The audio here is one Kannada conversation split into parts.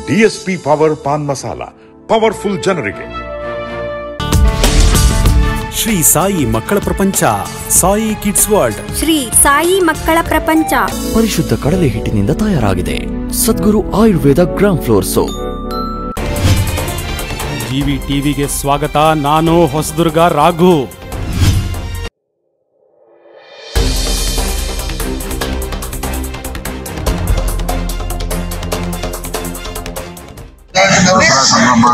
DSP power paan masala powerful ಜನರಿಗೆ ಶ್ರೀ ಸಾಯಿ ಮಕ್ಕಳ ಪ್ರಪಂಚ ಸಾಯಿ ಕಿಡ್ಸ್ ವರ್ಲ್ಡ್ ಶ್ರೀ ಸಾಯಿ ಮಕ್ಕಳ ಪ್ರಪಂಚ ಪರಿಶುದ್ಧ ಕಡಲೆ ಹಿಟ್ಟಿನಿಂದ ತಯಾರಾಗಿದೆ Sadguru Ayurveda gram flour soap TV ಟಿವಿಗೆ ಸ್ವಾಗತ ನಾನು ಹೊಸದುರ್ಗ ರಾಘು ದಸರಾ ಸಂಭ್ರಮ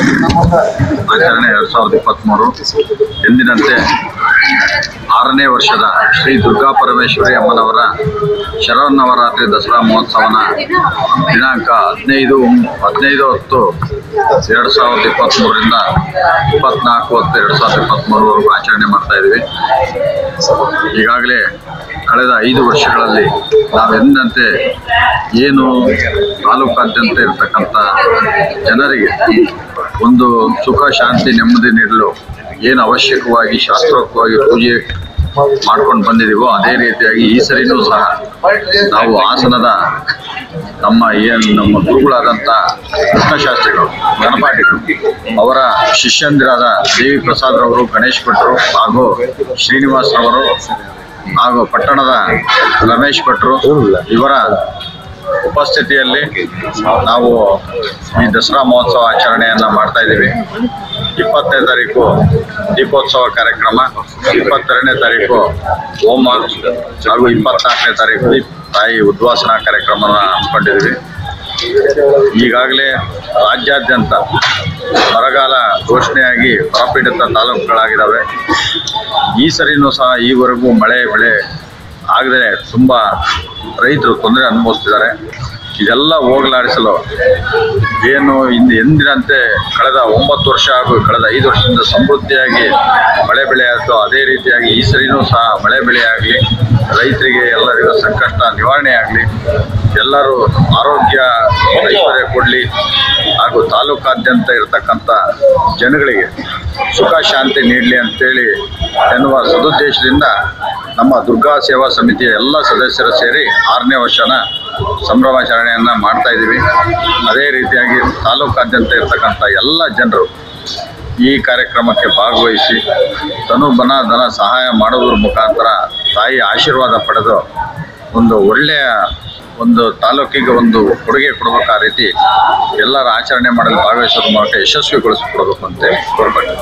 ಆಚರಣೆ ಎರಡ್ ಸಾವಿರದ ಇಪ್ಪತ್ತ್ಮೂರು ಎಂದಿನಂತೆ ಆರನೇ ವರ್ಷದ ಶ್ರೀ ದುರ್ಗಾ ಪರಮೇಶ್ವರಿ ಅಮ್ಮನವರ ಶರನ್ನವರಾತ್ರಿ ದಸರಾ ಮಹೋತ್ಸವನ ದಿನಾಂಕ ಹದಿನೈದು ಹದಿನೈದು ಹತ್ತು ಎರಡು ಸಾವಿರದ ಇಪ್ಪತ್ತ್ಮೂರರಿಂದ ಇಪ್ಪತ್ನಾಲ್ಕು ಹತ್ತು ಎರಡು ಸಾವಿರದ ಇಪ್ಪತ್ತ್ಮೂರವರೆಗೂ ಆಚರಣೆ ಮಾಡ್ತಾ ಇದ್ದೀವಿ ಈಗಾಗಲೇ ಕಳೆದ ಐದು ವರ್ಷಗಳಲ್ಲಿ ನಾವೆಂದಂತೆ ಏನು ತಾಲೂಕಾದ್ಯಂತ ಇರತಕ್ಕಂಥ ಜನರಿಗೆ ಒಂದು ಸುಖ ಶಾಂತಿ ನೆಮ್ಮದಿ ನೀಡಲು ಏನು ಅವಶ್ಯಕವಾಗಿ ಶಾಸ್ತ್ರೋಕ್ತವಾಗಿ ಪೂಜೆ ಮಾಡ್ಕೊಂಡು ಬಂದಿದ್ದೀವೋ ಅದೇ ರೀತಿಯಾಗಿ ಈ ಸರಿನೂ ಸಹ ನಾವು ಹಾಸನದ ನಮ್ಮ ಏನು ನಮ್ಮ ಗುರುಗಳಾದಂಥ ಕೃಷ್ಣಶಾಸ್ತ್ರಿಗಳು ಗಣಪಾಟಿಗಳು ಅವರ ಶಿಷ್ಯಂದಿರಾದ ದೇವಿ ಪ್ರಸಾದ್ರವರು ಗಣೇಶ್ ಭಟ್ರು ಹಾಗೂ ಶ್ರೀನಿವಾಸ್ರವರು ಹಾಗೂ ಪಟ್ಟಣದ ರಮೇಶ್ ಭಟ್ರು ಇವರ ಉಪಸ್ಥಿತಿಯಲ್ಲಿ ನಾವು ಈ ದಸರಾ ಮಹೋತ್ಸವ ಆಚರಣೆಯನ್ನ ಮಾಡ್ತಾ ಇದ್ದೀವಿ ಇಪ್ಪತ್ತನೇ ತಾರೀಕು ದೀಪೋತ್ಸವ ಕಾರ್ಯಕ್ರಮ ಇಪ್ಪತ್ತೆರಡನೇ ತಾರೀಕು ಹೋಮ ಹಾಗೂ ಇಪ್ಪತ್ನಾಲ್ಕನೇ ತಾರೀಕು ತಾಯಿ ಉದ್ವಾಸನಾ ಕಾರ್ಯಕ್ರಮನ ಹಮ್ಮಿಕೊಂಡಿದ್ದೀವಿ ಈಗಾಗಲೇ ರಾಜ್ಯಾದ್ಯಂತ ಬರಗಾಲ ಘೋಷಣೆಯಾಗಿ ಬರಪೀಡಿತ ತಾಲೂಕುಗಳಾಗಿದ್ದಾವೆ ಈ ಸರಿನೂ ಸಹ ಈವರೆಗೂ ಮಳೆ ಬೆಳೆ ಆಗದೆ ತುಂಬ ರೈತರು ತೊಂದರೆ ಅನುಭವಿಸ್ತಿದ್ದಾರೆ ಇದೆಲ್ಲ ಹೋಗಲಾಡಿಸಲು ಏನು ಇಂದು ಎಂದಿನಂತೆ ಕಳೆದ ಒಂಬತ್ತು ವರ್ಷ ಹಾಗೂ ಕಳೆದ ಐದು ವರ್ಷದಿಂದ ಸಮೃದ್ಧಿಯಾಗಿ ಮಳೆ ಬೆಳೆ ಆಯಿತು ಅದೇ ರೀತಿಯಾಗಿ ಈ ಸರಿನೂ ಸಹ ಮಳೆ ಬೆಳೆ ಆಗಲಿ ರೈತರಿಗೆ ಎಲ್ಲರಿಗೂ ಸಂಕಷ್ಟ ನಿವಾರಣೆ ಆಗಲಿ ಎಲ್ಲರೂ ಆರೋಗ್ಯ ಐಶ್ವರ್ಯ ಕೊಡಲಿ ಹಾಗೂ ತಾಲೂಕಾದ್ಯಂತ ಇರತಕ್ಕಂಥ ಜನಗಳಿಗೆ ಸುಖ ಶಾಂತಿ ನೀಡಲಿ ಅಂತೇಳಿ ಎನ್ನುವ ಸದುದ್ದೇಶದಿಂದ ನಮ್ಮ ದುರ್ಗಾ ಸೇವಾ ಸಮಿತಿಯ ಎಲ್ಲ ಸದಸ್ಯರು ಸೇರಿ ಆರನೇ ವರ್ಷನ ಸಂಭ್ರಮಾಚರಣೆಯನ್ನು ಮಾಡ್ತಾ ಇದ್ದೀವಿ ಅದೇ ರೀತಿಯಾಗಿ ತಾಲೂಕಾದ್ಯಂತ ಇರತಕ್ಕಂಥ ಎಲ್ಲ ಜನರು ಈ ಕಾರ್ಯಕ್ರಮಕ್ಕೆ ಭಾಗವಹಿಸಿ ತನು ಬನ ಧನ ಸಹಾಯ ಮಾಡೋದ್ರ ಮುಖಾಂತರ ತಾಯಿ ಆಶೀರ್ವಾದ ಪಡೆದು ಒಂದು ಒಳ್ಳೆಯ ಒಂದು ತಾಲೂಕಿಗೆ ಒಂದು ಕೊಡುಗೆ ಕೊಡಬೇಕು ಆ ರೀತಿ ಎಲ್ಲರ ಆಚರಣೆ ಮಾಡಲು ಭಾಗವಹಿಸೋದ್ರ ಮೂಲಕ ಯಶಸ್ವಿಗೊಳಿಸಿಕೊಡ್ಬೇಕು ಅಂತ ಕೋರ್ಪಟ್ಟೆ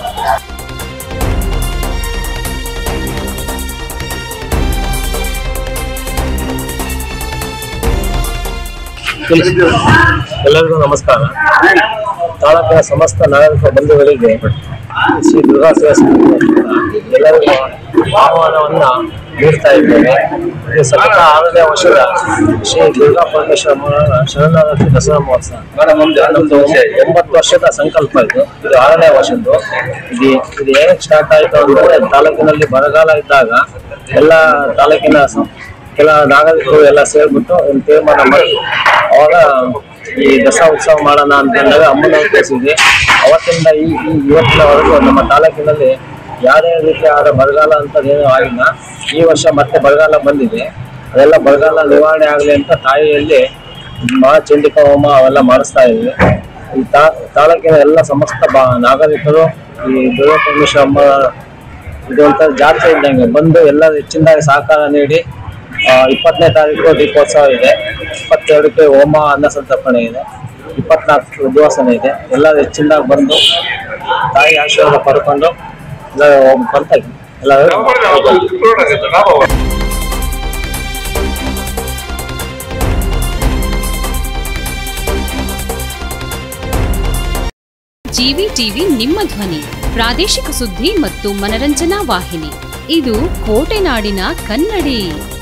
ಎಲ್ಲರಿಗೂ ನಮಸ್ಕಾರ ತಾಲೂಕಿನ ಸಮಸ್ತ ನಾಗರಿಕ ಬಂಧುಗಳಿಗೆ ಶ್ರೀ ದುರ್ಗಾ ಸೇವಾ ಸಮಿತಿ ವತಿಯಿಂದ ಎಲ್ಲರಿಗೂ ಆಹ್ವಾನವನ್ನ ನೀಡ್ತಾ ಇದ್ದೇವೆ ಇದು ಸತತ ಆರನೇ ವರ್ಷದ ಶ್ರೀ ದುರ್ಗಾ ಪರಮೇಶ್ವರ ಅಮ್ಮನವರ ಶರಣರಾತ್ರಿ ದಸರಾ ಮಹೋತ್ಸವ ನಮ್ದು ಒಂಬತ್ತು ವರ್ಷದ ಸಂಕಲ್ಪ ಇದು ಇದು ಆರನೇ ವರ್ಷದ್ದು ಇದು ಇದು ಏನಕ್ಕೆ ಸ್ಟಾರ್ಟ್ ಆಯಿತು ಅಂದ್ರೆ ತಾಲೂಕಿನಲ್ಲಿ ಬರಗಾಲ ಇದ್ದಾಗ ಎಲ್ಲ ತಾಲೂಕಿನ ಸ- ಕೆಲ ನಾಗರಿಕರು ಎಲ್ಲ ಸೇರ್ಬಿಟ್ಟು ಒಂದು ತೀರ್ಮಾನ ಮಾಡಿ ಅವಾಗ ಈ ದಸರಾ ಉತ್ಸವ ಮಾಡೋಣ ಅಂತ ಅಂದಾಗ ಅಮ್ಮನ ಉದ್ದೇಶಿಸಿದೆ ಅವತ್ತಿಂದ ಈ ಈ ಇವತ್ತಿನವರೆಗೂ ನಮ್ಮ ತಾಲೂಕಿನಲ್ಲಿ ಯಾವುದೇ ರೀತಿಯಾದ ಬರಗಾಲ ಅಂತದೇನೂ ಆಗಿಲ್ಲ ಈ ವರ್ಷ ಮತ್ತೆ ಬರಗಾಲ ಬಂದಿದೆ ಅದೆಲ್ಲ ಬರಗಾಲ ನಿವಾರಣೆ ಆಗಲಿ ಅಂತ ತಾಯಿಯಲ್ಲಿ ಮಹಾಚಂಡಿಕಾ ಹೋಮ ಅವೆಲ್ಲ ಮಾಡಿಸ್ತಾ ಇದ್ವಿ ಈ ತಾ ತಾಲೂಕಿನ ಎಲ್ಲ ಸಮಸ್ತ ಬಾ ನಾಗರಿಕರು ಈ ದುರ್ಗಾ ಪರಮೇಶ್ವರ ಅಮ್ಮ ಇದು ಒಂಥರ ಜಾತ್ರೆ ಇದ್ದಂಗೆ ಬಂದು ಎಲ್ಲ ಹೆಚ್ಚಿನದಾಗಿ ಸಹಕಾರ ನೀಡಿ ಆ, ಇಪ್ಪತ್ತನೇ ತಾರೀಕು ದೀಪೋತ್ಸವ ಇದೆ ಇಪ್ಪತ್ತೆರಡಕ್ಕೆ ಹೋಮ ಅನ್ನ ಸಂತರ್ಪಣೆ ಇದೆ ಇಪ್ಪತ್ನಾಲ್ಕು ಉದ್ವಾಸನೆ ಇದೆ ಎಲ್ಲ ಹೆಚ್ಚಿನದಾಗಿ ಬಂದು ತಾಯಿ ಆಶೀರ್ವಾದ ಪಡ್ಕೊಂಡು ಎಲ್ಲ ಬರ್ತಾ ಇದ್ದೀವಿ ಎಲ್ಲರೂ ಜಿವಿ ಟಿವಿ ನಿಮ್ಮ ಧ್ವನಿ ಪ್ರಾದೇಶಿಕ ಸುದ್ದಿ ಮತ್ತು ಮನರಂಜನಾ ವಾಹಿನಿ ಇದು ಕೋಟೆನಾಡಿನ ಕನ್ನಡಿ